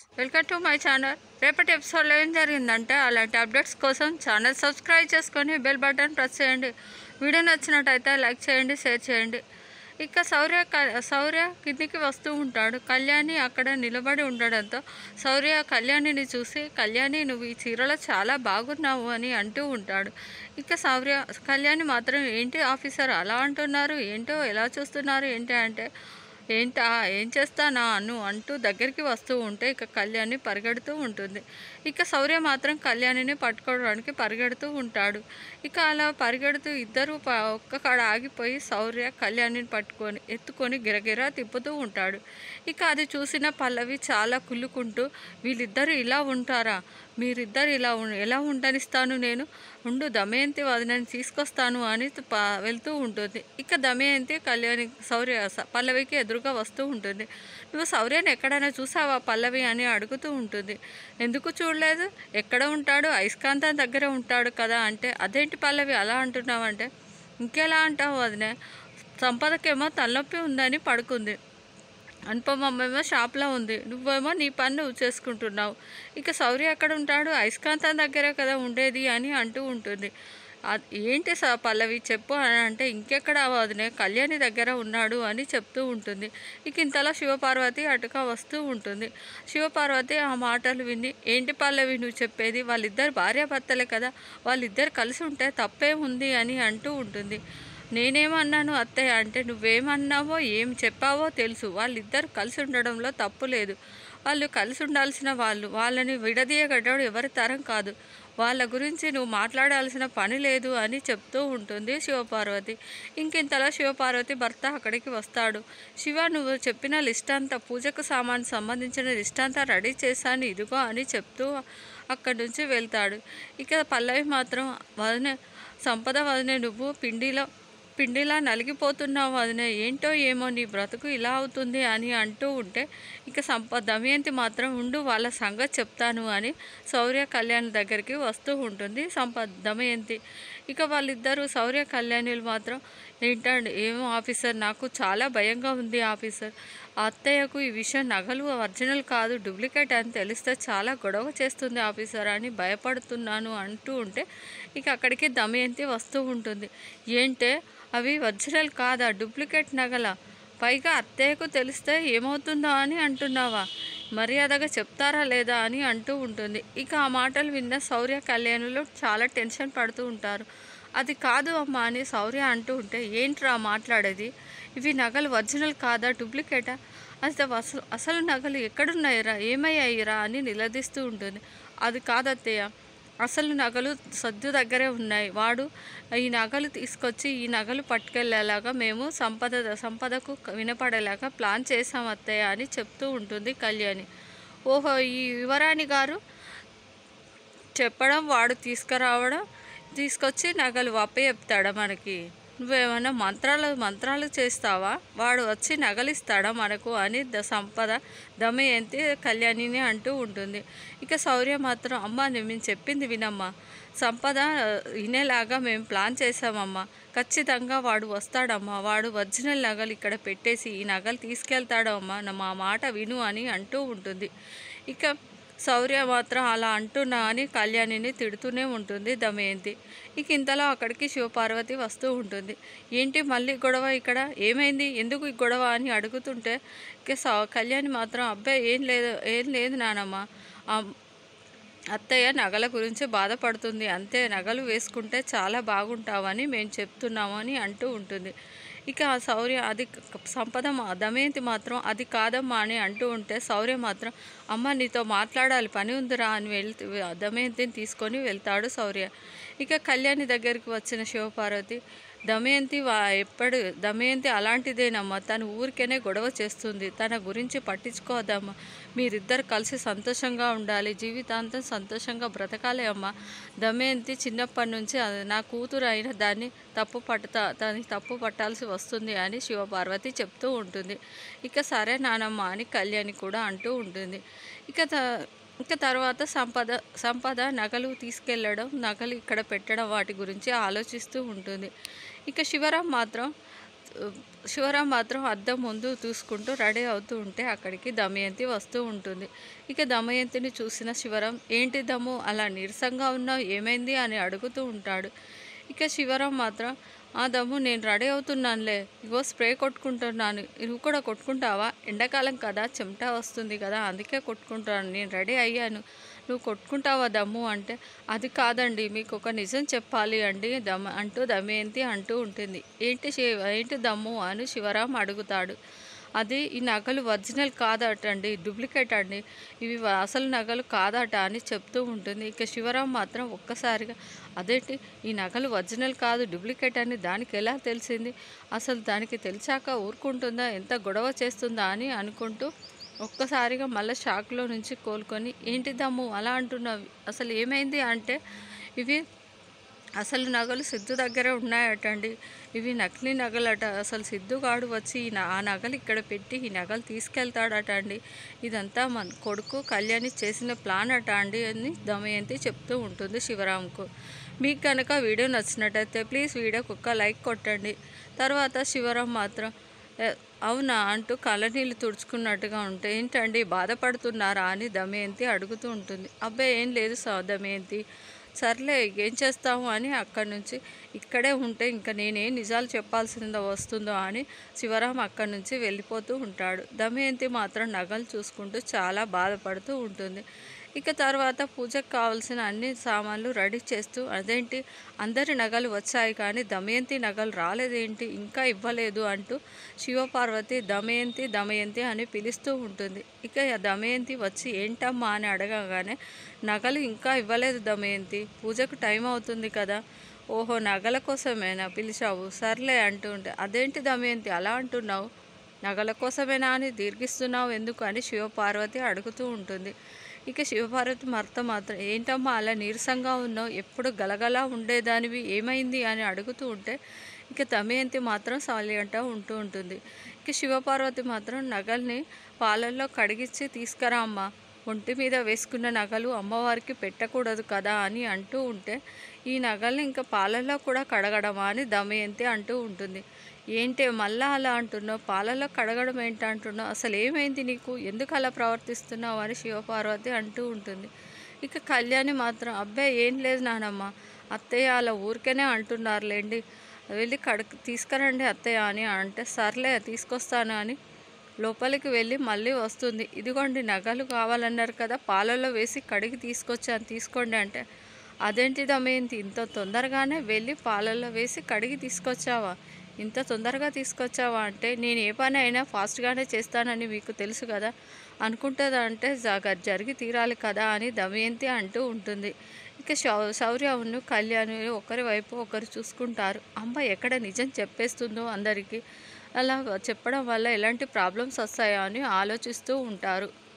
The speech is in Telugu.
వెల్కమ్ టు మై ఛానల్ రేపటి ఎపిసోడ్లో ఏం జరిగిందంటే అలాంటి అప్డేట్స్ కోసం ఛానల్ సబ్స్క్రైబ్ చేసుకొని బెల్ బటన్ ప్రెస్ చేయండి వీడియో నచ్చినట్టయితే లైక్ చేయండి షేర్ చేయండి ఇక శౌర్య క- శౌర్య కిందికి వస్తూ ఉంటాడు కళ్యాణి అక్కడ నిలబడి ఉండడంతో శౌర్య కళ్యాణిని చూసి కళ్యాణి నువ్వు ఈ చీరలో చాలా బాగున్నావు అని అంటూ ఉంటాడు ఇక శౌర్య కళ్యాణి మాత్రం ఏంటి ఆఫీసర్ అలా అంటున్నారు ఏంటో ఎలా చూస్తున్నారు ఏంటి అంటే ఏంటా ఏం చేస్తానా అను అంటూ దగ్గరికి వస్తూ ఉంటే ఇక కళ్యాణి పరిగెడుతూ ఉంటుంది ఇక శౌర్య మాత్రం కళ్యాణిని పట్టుకోవడానికి పరిగెడుతూ ఉంటాడు ఇక అలా పరిగెడుతూ ఇద్దరు ప- ఒక్క కాడ ఆగిపోయి శౌర్య కళ్యాణిని పట్టుకొని ఎత్తుకొని గిరగిరా తిప్పుతూ ఉంటాడు ఇక అది చూసిన పల్లవి చాలా కుళ్ళుకుంటూ వీళ్ళిద్దరు ఇలా ఉంటారా మీరిద్దరు ఇలా ఉం- ఎలా ఉండనిస్తాను నేను ఉండు దమయంతి వదినని తీసుకొస్తాను అని ప- వెళ్తూ ఉంటుంది ఇక దమయంతి కళ్యాణి శౌర్య స- పల్లవికి ఎదురుగా వస్తూ ఉంటుంది నువ్వు శౌర్యని ఎక్కడైనా చూసావా పల్లవి అని అడుగుతూ ఉంటుంది ఎందుకు చూడలేదు ఎక్కడ ఉంటాడు అయస్కాంతం దగ్గర ఉంటాడు కదా అంటే అదేంటి పల్లవి అలా అంటున్నావంటే ఇంకెలా అంటావు వదినే సంపదకేమో తలనొప్పి ఉందని పడుకుంది అనుపమ ఏమో షాప్లో ఉంది నువ్వేమో నీ పని నువ్వు చేసుకుంటున్నావు ఇక శౌర్య ఎక్కడ ఉంటాడు అయస్కాంతం దగ్గర కదా ఉండేది అని అంటూ ఉంటుంది అ- ఏంటి స పల్లవి చెప్పు అని అంటే ఇంకెక్కడ వదినే కళ్యాణి దగ్గర ఉన్నాడు అని చెప్తూ ఉంటుంది ఇక ఇంతలో శివపార్వతి అటుగా వస్తూ ఉంటుంది శివపార్వతి ఆ మాటలు విని ఏంటి పల్లవి నువ్వు చెప్పేది వాళ్ళిద్దరు భార్యాభర్తలే కదా వాళ్ళిద్దరు కలిసి ఉంటే తప్పే ఉంది అని అంటూ ఉంటుంది నేనేమన్నాను అత్తయ్య అంటే నువ్వేమన్నావో ఏం చెప్పావో తెలుసు వాళ్ళిద్దరు కలిసి ఉండడంలో తప్పు లేదు వాళ్ళు కలిసి ఉండాల్సిన వాళ్ళు వాళ్ళని విడదీయగడం ఎవరి తరం కాదు వాళ్ళ గురించి నువ్వు మాట్లాడాల్సిన పని లేదు అని చెప్తూ ఉంటుంది శివపార్వతి ఇంకింతలో శివపార్వతి భర్త అక్కడికి వస్తాడు శివ నువ్వు చెప్పిన లిస్ట్ అంతా పూజకు సామాన్ సంబంధించిన లిస్ట్ అంతా రెడీ చేశాను ఇదిగో అని చెప్తూ అక్కడి నుంచి వెళ్తాడు ఇక పల్లవి మాత్రం వదిన సంపద వదినే నువ్వు పిండిలో పిండిలా నలిగిపోతున్నావు వదినే ఏంటో ఏమో నీ బ్రతుకు ఇలా అవుతుంది అని అంటూ ఉంటే ఇక సంప దమయంతి మాత్రం ఉండు వాళ్ళ సంగతి చెప్తాను అని శౌర్య కళ్యాణ్ దగ్గరికి వస్తూ ఉంటుంది సంప దమయంతి ఇక వాళ్ళిద్దరూ శౌర్య కళ్యాణులు మాత్రం ఏంటండి ఏమో ఆఫీసర్ నాకు చాలా భయంగా ఉంది ఆఫీసర్ ఆ అత్తయ్యకు ఈ విషయం నగలు ఒరిజినల్ కాదు డూప్లికేట్ అని తెలిస్తే చాలా గొడవ చేస్తుంది ఆఫీసర్ అని భయపడుతున్నాను అంటూ ఉంటే ఇక అక్కడికి దమయంతి వస్తూ ఉంటుంది ఏంటే అవి ఒరిజినల్ కాదా డూప్లికేట్ నగల పైగా అత్తయ్యకు తెలిస్తే ఏమవుతుందో అని అంటున్నావా మర్యాదగా చెప్తారా లేదా అని అంటూ ఉంటుంది ఇక ఆ మాటలు విన్న శౌర్య కళ్యాణులు చాలా టెన్షన్ పడుతూ ఉంటారు అది కాదు అమ్మా అని శౌర్య అంటూ ఉంటే ఏంట్రా మాట్లాడేది ఇవి నగలు ఒరిజినల్ కాదా డూప్లికేటా అసలు అసలు అసలు నగలు ఎక్కడున్నాయిరా ఏమయ్యాయిరా అని నిలదీస్తూ ఉంటుంది అది కాదత్తయ్య అసలు నగలు సద్దు దగ్గరే ఉన్నాయి వాడు ఈ నగలు తీసుకొచ్చి ఈ నగలు పట్టుకెళ్ళేలాగా మేము సంపద సంపదకు వినపడేలాగా ప్లాన్ చేసాం అత్తయ్య అని చెప్తూ ఉంటుంది కళ్యాణి ఓహో ఈ యువరాణి గారు చెప్పడం వాడు తీసుకురావడం తీసుకొచ్చి నగలు వప్ప చెప్తాడా మనకి నువ్వేమన్నా మంత్రాలు మంత్రాలు చేస్తావా వాడు వచ్చి నగలిస్తాడా మనకు అని ద సంపద దమయంతి కళ్యాణిని అంటూ ఉంటుంది ఇక శౌర్య మాత్రం అమ్మ మేము చెప్పింది వినమ్మా సంపద ఆ, వినేలాగా మేము ప్లాన్ చేసామమ్మా ఖచ్చితంగా వాడు వస్తాడమ్మా వాడు ఒరిజినల్ నగలు ఇక్కడ పెట్టేసి ఈ నగలు తీసుకెళ్తాడమ్మా నా మా మాట విను అని అంటూ ఉంటుంది ఇక శౌర్య మాత్రం అలా అంటున్నా అని కళ్యాణిని తిడుతూనే ఉంటుంది దమయంతి ఇక ఇంతలో అక్కడికి శివపార్వతి వస్తూ ఉంటుంది ఏంటి మళ్ళీ గొడవ ఇక్కడ ఏమైంది ఎందుకు ఈ గొడవ అని అడుగుతుంటే ఇక సౌ- కళ్యాణి మాత్రం అబ్బాయి ఏం లేదు ఏం లేదు నానమ్మ ఆ అత్తయ్య నగల గురించి బాధపడుతుంది అంతే నగలు వేసుకుంటే చాలా బాగుంటావని మేము చెప్తున్నాము అని అంటూ ఉంటుంది ఇక ఆ శౌర్య అది క- సంపద మా- దమయంతి మాత్రం అది కాదమ్మా అని అంటూ ఉంటే శౌర్య మాత్రం అమ్మ నీతో మాట్లాడాలి పని ఉందిరా అని వెళ్తూ దమయంతిని తీసుకొని వెళ్తాడు శౌర్య ఇక కళ్యాణి దగ్గరికి వచ్చిన శివపార్వతి దమయంతి వా ఎప్పుడు దమయంతి అలాంటిదేనమ్మా తను ఊరికేనే గొడవ చేస్తుంది తన గురించి పట్టించుకోదమ్మా మీరిద్దరు కలిసి సంతోషంగా ఉండాలి జీవితాంతం సంతోషంగా బ్రతకాలి అమ్మా దమయంతి చిన్నప్పటి నుంచి అది నా కూతురు అయిన దాన్ని తప్పు పట్టుతా దాన్ని తప్పు పట్టాల్సి వస్తుంది అని శివపార్వతి చెప్తూ ఉంటుంది ఇక సరే నానమ్మ అని కళ్యాణి కూడా అంటూ ఉంటుంది ఇక త ఇక తర్వాత సంపద సంపద నగలు తీసుకెళ్ళడం నగలు ఇక్కడ పెట్టడం వాటి గురించి ఆలోచిస్తూ ఉంటుంది ఇక శివరాం మాత్రం శివరాం మాత్రం అద్దం ముందు చూసుకుంటూ రెడీ అవుతూ ఉంటే అక్కడికి దమయంతి వస్తూ ఉంటుంది ఇక దమయంతిని చూసిన శివరాం ఏంటి దమ్ము అలా నీరసంగా ఉన్నావు ఏమైంది అని అడుగుతూ ఉంటాడు ఇక శివరాం మాత్రం ఆ దమ్ము నేను రెడీ అవుతున్నానులే ఇగో స్ప్రే కొట్టుకుంటున్నాను నువ్వు కూడా కొట్టుకుంటావా ఎండాకాలం కదా చెమట వస్తుంది కదా అందుకే కొట్టుకుంటాను నేను రెడీ అయ్యాను నువ్వు కొట్టుకుంటావా దమ్ము అంటే అది కాదండి మీకు ఒక నిజం చెప్పాలి అండి దమ్ అంటూ దమయంతి అంటూ ఉంటుంది ఏంటి శివ ఏంటి దమ్ము అని శివరాం అడుగుతాడు అది ఈ నగలు ఒరిజినల్ కాదట అండి డూప్లికేట్ అండి ఇవి వ- అసలు నగలు కాదట అని చెప్తూ ఉంటుంది ఇక శివరాం మాత్రం ఒక్కసారిగా అదేంటి ఈ నగలు ఒరిజినల్ కాదు డూప్లికేట్ అని దానికి ఎలా తెలిసింది అసలు దానికి తెలిసాక ఊరుకుంటుందా ఎంత గొడవ చేస్తుందా అని అనుకుంటూ ఒక్కసారిగా మళ్ళీ షాక్లో నుంచి కోలుకొని ఏంటి దమ్ము అలా అంటున్నావు అసలు ఏమైంది అంటే ఇవి అసలు నగలు సిద్ధు దగ్గరే ఉన్నాయటండి ఇవి నకిలీ నగలట అసలు సిద్ధుగాడు వచ్చి ఈ న- ఆ నగలు ఇక్కడ పెట్టి ఈ నగలు తీసుకెళ్తాడట అండి ఇదంతా మన కొడుకు కళ్యాణి చేసిన ప్లాన్ అట అండి అని దమయంతి చెప్తూ ఉంటుంది శివరాంకు మీకు కనుక వీడియో నచ్చినట్టయితే ప్లీజ్ వీడియోకి ఒక్క లైక్ కొట్టండి తర్వాత శివరాం మాత్రం "ఏ, అవునా అంటూ కళ్ళనీళ్ళు తుడుచుకున్నట్టుగా ఉంటే ఏంటండి బాధపడుతున్నారా అని దమయంతి అడుగుతూ ఉంటుంది అబ్బాయి ఏం లేదు సా దమయంతి సర్లే ఏం చేస్తాము అని అక్కడి నుంచి ఇక్కడే ఉంటే ఇంకా నేనేం నిజాలు చెప్పాల్సిందో వస్తుందో అని శివరాం అక్కడి నుంచి వెళ్ళిపోతూ ఉంటాడు దమయంతి మాత్రం నగలు చూసుకుంటూ చాలా బాధపడుతూ ఉంటుంది ఇక తర్వాత పూజకు కావాల్సిన అన్ని సామాన్లు రెడీ చేస్తూ అదేంటి అందరి నగలు వచ్చాయి కానీ దమయంతి నగలు రాలేదేంటి ఇంకా ఇవ్వలేదు అంటూ శివపార్వతి దమయంతి దమయంతి అని పిలుస్తూ ఉంటుంది ఇక ఆ దమయంతి వచ్చి ఏంటమ్మా అని అడగగానే నగలు ఇంకా ఇవ్వలేదు దమయంతి పూజకు టైం అవుతుంది కదా ఓహో నగల కోసమేనా పిలిచావు సర్లే అంటూ ఉంటే అదేంటి దమయంతి అలా అంటున్నావు నగల కోసమేనా అని దీర్ఘిస్తున్నావు ఎందుకు అని శివపార్వతి అడుగుతూ ఉంటుంది ఇక శివపార్వతి భర్త మాత్రం ఏంటమ్మా అలా నీరసంగా ఉన్నావు ఎప్పుడు గలగలా ఉండేదానివి ఏమైంది అని అడుగుతూ ఉంటే ఇక దమయంతి మాత్రం సాలియంట ఉంటూ ఉంటుంది ఇక శివపార్వతి మాత్రం నగల్ని పాలల్లో కడిగిచ్చి తీసుకురా అమ్మా ఒంటి మీద వేసుకున్న నగలు అమ్మవారికి పెట్టకూడదు కదా అని అంటూ ఉంటే ఈ నగల్ని ఇంకా పాలల్లో కూడా కడగడమా అని దమయంతి అంటూ ఉంటుంది ఏంటి మళ్ళా అలా అంటున్నావు పాలల్లో కడగడం ఏంటి అంటున్నావు అసలు ఏమైంది నీకు ఎందుకు అలా ప్రవర్తిస్తున్నావు అని శివపార్వతి అంటూ ఉంటుంది ఇక కళ్యాణి మాత్రం అబ్బాయి ఏం లేదు నానమ్మ అత్తయ్య అలా ఊరికేనే అంటున్నారులేండి వెళ్ళి కడక తీసుకురండి అత్తయ్య అని అంటే సర్లే తీసుకొస్తాను అని లోపలికి వెళ్ళి మళ్ళీ వస్తుంది ఇదిగోండి నగలు కావాలన్నారు కదా పాలలో వేసి కడిగి తీసుకొచ్చాను తీసుకోండి అంటే అదేంటి దమయంతి ఇంత తొందరగానే వెళ్ళి పాలల్లో వేసి కడిగి తీసుకొచ్చావా ఇంత తొందరగా తీసుకొచ్చావా అంటే నేను ఏ పని అయినా ఫాస్ట్గానే చేస్తానని మీకు తెలుసు కదా అనుకుంటుందంటే జగ జరిగి తీరాలి కదా అని దమయంతి అంటూ ఉంటుంది ఇక శౌ శౌర్యను కళ్యాణి ఒకరి వైపు ఒకరు చూసుకుంటారు అమ్మ ఎక్కడ నిజం చెప్పేస్తుందో అందరికీ అలా చెప్పడం వల్ల ఎలాంటి ప్రాబ్లమ్స్ వస్తాయో అని ఆలోచిస్తూ ఉంటారు